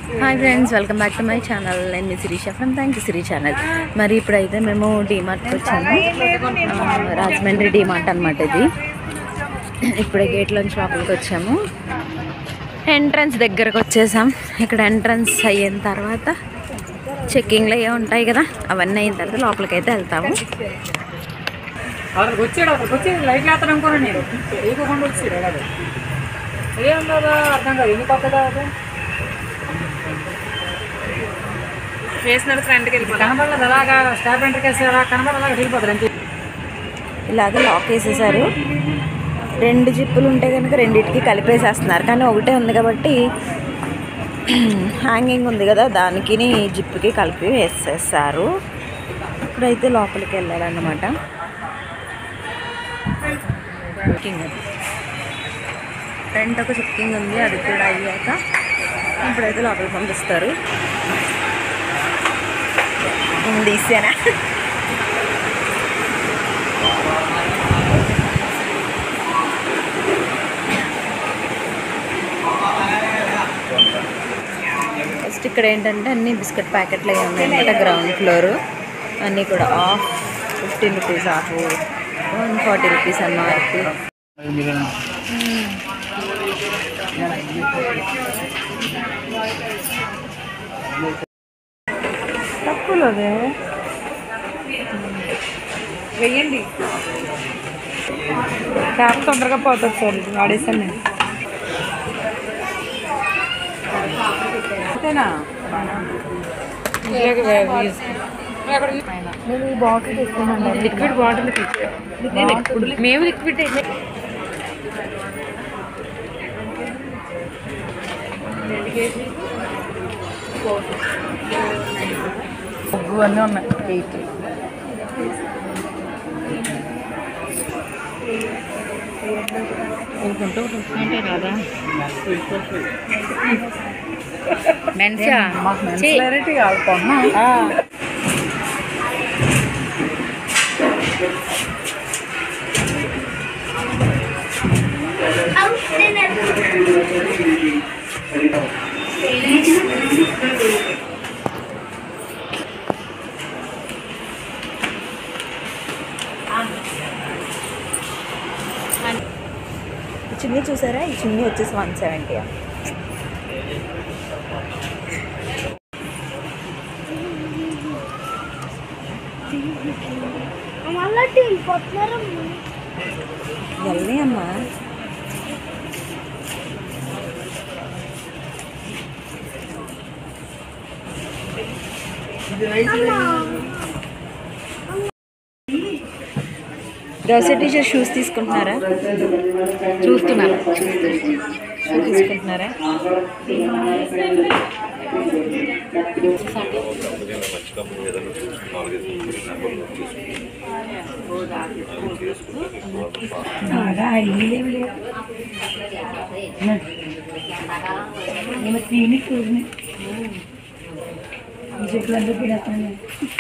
Hi friends welcome back to my channel నేను మీ Shirisha from thank you Siri channel మరి ఇప్పుడైతే మేము డీమార్ట్కి వచ్చాము ఆ, రాజమండ్రి డీమార్ట్ అనమాట ఇది ఇప్పుడే గేట్లోంచి లోపలికి వచ్చాము ఎంట్రన్స్ దగ్గరకు వచ్చేసాం ఇక్కడ ఎంట్రన్స్ అయిన తర్వాత చెక్కింగ్లు అవి ఉంటాయి కదా అవన్నీ అయిన తర్వాత లోపలికి అయితే వెళ్తాము అక్కడికి వచ్చాడు అక్కడికి వచ్చి లైట్ వేస్తాడు అనుకోను నేను వేయకుండా వచ్చాడు అది ఏం కదా అర్థం కాదు ఎందుకు కొత్తగా అది వేసినాడు ఫ్రంట్కి వెళ్ళిపోతాం కనబడలేదు అలాగా స్టాప్ ఎంటర్ కేసు అలా కనబడదు అలాగా వెళ్ళిపోతారు అంతే ఇలాగ లాక్ వేసేసారు రెండు జిప్పులు ఉంటే కనుక రెండింటికి కలిపేసేస్తున్నారు కానీ ఒకటే ఉంది కాబట్టి హ్యాంగింగ్ ఉంది కదా దానికి జిప్పుకి కలిపి వేసేస్తారు ఇప్పుడైతే లోపలికి వెళ్ళాలన్నమాట చెక్కింగ్ అది ఫ్రంట్ ఒక చెక్కింగ్ ఉంది అది కూడా అయ్యాక ఇప్పుడైతే లోపలికి పంపిస్తారు తీసానా ఫస్ట్ ఇక్కడ ఏంటంటే అన్ని బిస్కెట్ ప్యాకెట్లు అవి ఉన్నాయన్నమాట గ్రౌండ్ ఫ్లోర్ అన్నీ కూడా off fifteen rupees off one forty rupees MRP తక్కువలోదే వెయ్యండి క్యాప్ తొందరగా పోతుంది సార్ వాడేసాను నేను అంతేనా నేను ఈ బాటిల్ తీసుకున్నాను లిక్విడ్ బాటిల్ మేము లిక్విడ్ ముగ్గు అన్నీ ఉన్నాయి ఎయిట్ అంటే రాదా మెన్సా మాకు మెన్సులారిటీ కాదు కొన్నాం ఈ చున్నీ చూసారా ఈ చున్నీ వచ్చేసి వన్ సెవెంటీ వెళ్ళి అమ్మా గ్రౌసరీ టీచర్ షూస్ తీసుకుంటున్నారా చూస్తున్నారు షూ తీసుకుంటున్నారా క్లినిక్ చెట్లు అందరూ తినేస్తాను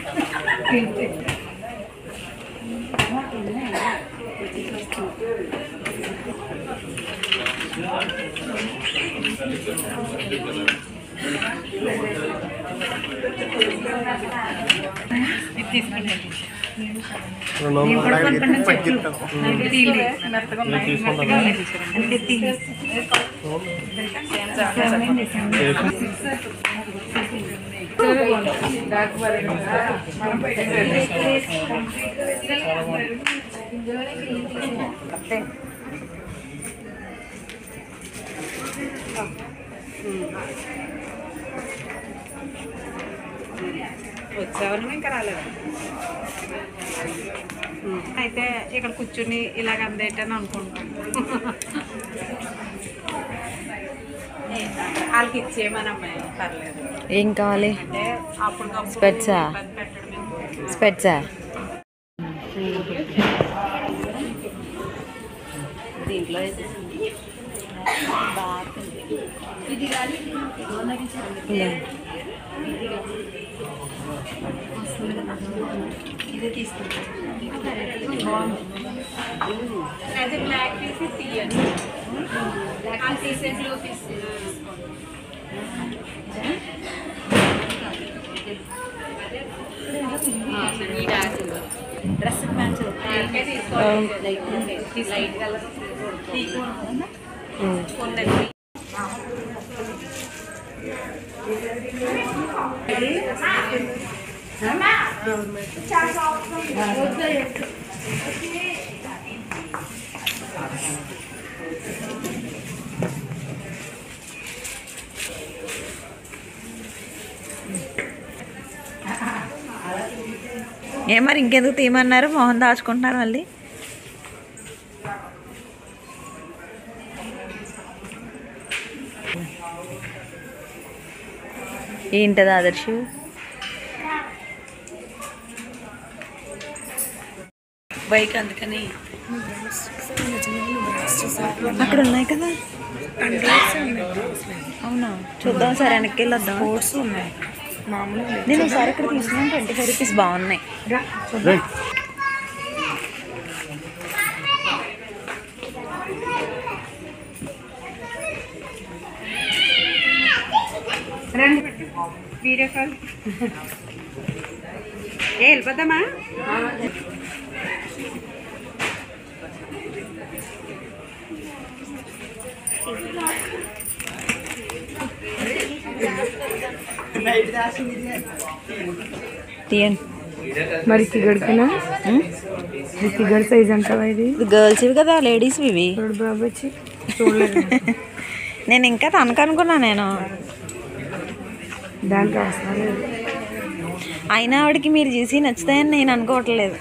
వచ్చేవాళ్ళం ఇంకా రాలేదు అయితే ఇక్కడ కూర్చుని ఇలాగ అందేటని అనుకుంటాం వాళ్ళకి ఇచ్చేయమని అమ్మాయి పర్లేదు ఏం కావాలి అంటే అప్పుడు స్పెట్సా స్పెట్సా దీంట్లో అయితే ఇలా. అది బ్లాక్ తీసి తీయండి బ్లాక్ తీసేసి తీసి ఏ మరి ఇంకెందుకు తీయమన్నారు మోహన్ దాచుకుంటున్నారు మళ్ళీ ఏంటది ఆదర్శు బైక్ అందుకని అక్కడ ఉన్నాయి కదా అవునా చూద్దాం సరే వెనక్కి వెళ్ళొద్దాం స్పోర్ట్స్ ఉన్నాయి మామూలు నేను ఒకసారి ఇక్కడ తీసుకున్నాను ట్వంటీ ఫైవ్ రూపీస్ బాగున్నాయి రండి వీడియో కాల్ ఏ వెళ్ళిపోతామా తీయండి మరి సిగడికినా సిగడ్ సైజ్ అంటావా ఇది ఇది గర్ల్స్ ఇవి కదా లేడీస్ ఇవి చూడు బాబు వచ్చి చూడలేదు నేను ఇంకా తనకు అనుకున్నా నేను దానికి అవసరం లేదు అయినా ఆవిడకి మీరు చూసి నచ్చుతాయని నేను అనుకోవట్లేదు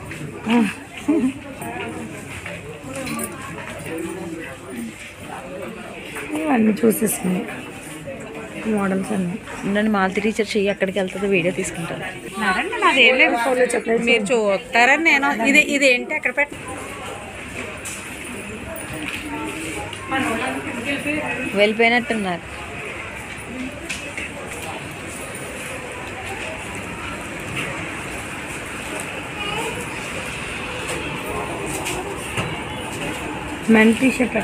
ఇవన్నీ చూసేసుకున్నాయి మోడల్స్ అన్నీ ఉండండి మాలతి టీచర్ చెయ్యి అక్కడికి వెళ్తుంది వీడియో తీసుకుంటారు నాదేం లేదు మీరు చూస్తారని నేను ఇది ఇది ఏంటి అక్కడ పెట్ట వెళ్ళిపోయినట్టున్నారు men T shirt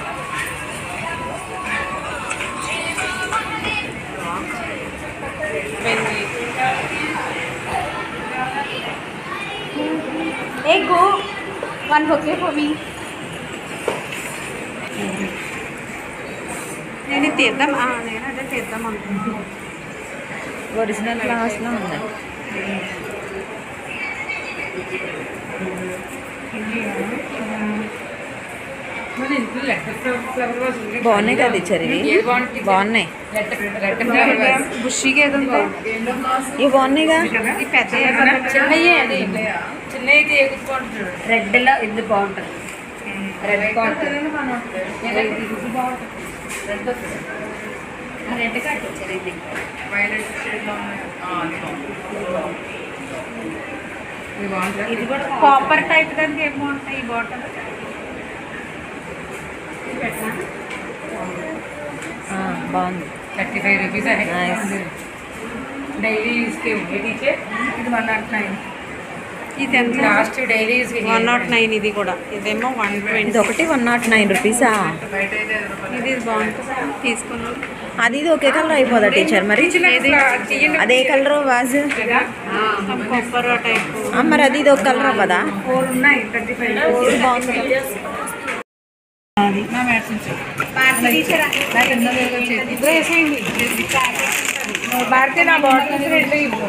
Hey, go. One bouquet for me. నేను ఇది తీద్దాం ఆ, నేను అదే తీద్దాం అనుకుంటున్నాను ఒరిజినల్ క్లాస్లో ఉంది బాగున్నాయి కదా ఇచ్చారు ఇవి బాగున్నాయి బుషిగా ఏదో ఉందా? ఇవి బాగున్నాయిగా ఇది పెద్ద చిన్నయ్యే అది రెడ్లో ఇది బాగుంటుంది రెడ్ కాటన్ రెడ్ కట్ వచ్చారు ఇది ఇది కూడా కాపర్ టైప్ దానికి ఏం బాగుంటాయి ఈ బాటిల్ ఆ, బాగుంది thirty five rupees nice daily యూస్కి ఉంది టీచర్ ఇది వన్ నాట్ నైన్ ఇది ఎంత లాస్ట్ డైలీ యూస్కి వన్ నాట్ నైన్ ఇది కూడా ఇదేమో వన్ ఇది ట్వంటీ ఒకటి వన్ నాట్ నైన్ రూపీసా ఇది బాగుంటుంది తీసుకున్నాం అది ఇది ఒకే కలర్ అయిపోదా టీచర్ మరి అదే కలర్ వాజ్ కొబ్బరి టైప్ ఆ, మరి అది ఇది ఒక కలర్ అవ్వదా ఫోర్ ఉన్నాయి థర్టీ ఫైవ్ ఇది బాగుంది నా మెడిసిన్స్ నాకు ఎన్నో వేలు వచ్చేది ఇద్దరు వేసేయండి భారతి నా బాటిల్స్ రెండు ఇవ్వు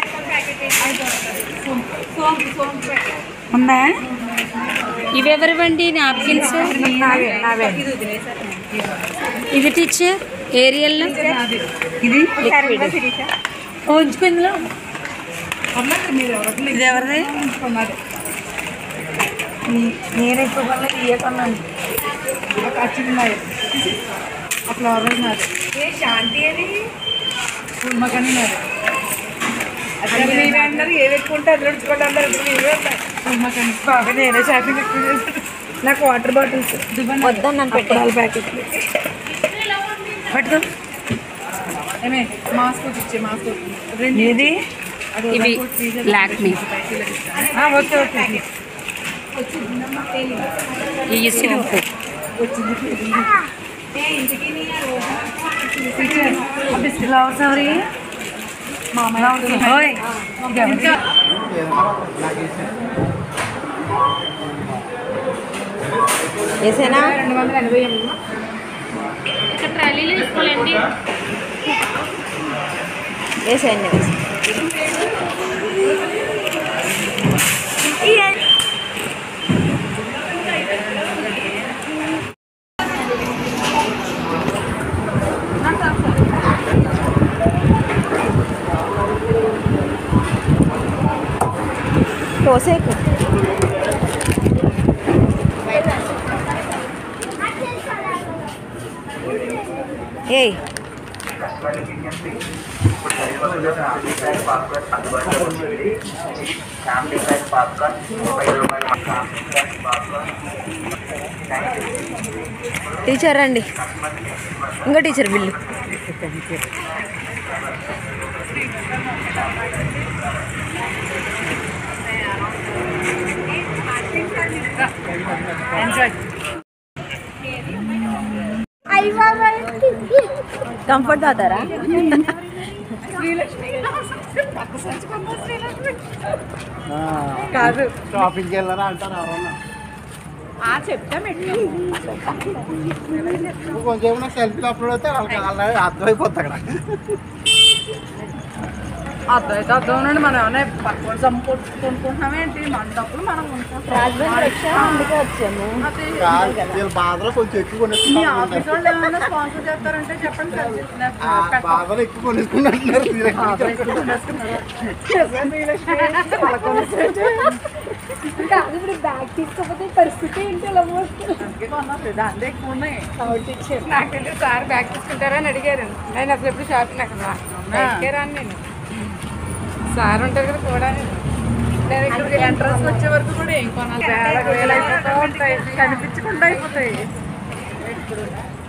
ఉందా ఇవెవరివండి నాప్కిన్స్ నావే నావే ఇది టీచర్ ఏరియల్ ఇది ఉంచుకో ఇందులో మీరు ఎవరు ఇది ఎవరిది కొన్నది నేను ఎక్కువ కొన్నది ఇవే కొన్నాను ఒక వచ్చింది ఆ ఫ్లవర్ నాది ఏ శాంతి అది ఉమ్మకని నాది అసలు మీరే అందరూ ఏ పెట్టుకుంటే అది నడుచుకుంటే అందరూ ఇప్పుడు మీరే ఉంటాయి ఉమ్మకని బాగా నేనే షాపింగ్ ఎక్కువ చేస్తాను నాకు వాటర్ బాటిల్స్ వద్దని నన్ను పెట్టే అప్పడాల ప్యాకెట్లు పట్టుకో ఏమే మాస్క్ వచ్చి మాస్క్ రెండు ఇది ఇవి లాక్మీ ఆ, ఓకే ఓకే ఈ సోపు ఫ్లవర్స్ ఎవరి ఓయ్ ఇది ఎవరిది? వేసేనా రెండు వందల ఎనభై ఎనిమిది ఇక్కడ ట్రాలీలు తీసుకోలేండి వేసేయండి వేసి పోసేకు ఏయ్ టీచర్ రండి ఇంకో టీచర్ బిల్లు కంఫర్ట్ అవుతారా కాదు షాపింగ్కి వెళ్ళారా అంటారు ఎవరన్నా ఆ చెప్తా మెట్లు నువ్వు కొంచెం ఏమైనా సెల్ఫీలు అప్లోడ్ అయితే వాళ్ళకి ఆల్రెడీ అర్థమైపోతుంది అక్కడ అర్థం అయితే అర్థం ఉండండి మనం ఏమైనా పక్కన జమ్ము కొనుక్కుంటున్నామేంటి మన డబ్బులు మనం కొనుక్కుంటాం రాజమండ్రి వచ్చాము అందుకే వచ్చాము అదే కాదు, వీళ్ళ బాధలో కొంచెం ఎక్కువ మీ కొనేసుకున్నారు ఆఫీస్ వాళ్ళు ఏమైనా స్పాన్సర్ చేస్తారంటే చెప్పండి సార్ చెప్తున్నారు. ఆ బాధలో ఎక్కువ కొనేసుకున్నట్టున్నారు కాదు ఇప్పుడు బ్యాగ్ తీసుకోకపోతే పరిస్థితి ఏంటి అలా మోస్తుంది అందుకే కొన్నారు దాంట్లో ఎక్కువ ఉన్నాయి కాబట్టి ఇచ్చారు నాకంటే సార్ బ్యాగ్ తీసుకుంటారని అడిగారు నేను అసలు ఎప్పుడు షాపింగ్ అక్కడ బయటకే రాను నేను సార్ ఉంటారు కదా కూడా నేను ఇక్కడికి ఎంట్రన్స్ వచ్చే వరకు కూడా ఏం కొనాలి వేల వేలు అయిపోతూ ఉంటాయి కనిపించకుండా అయిపోతాయి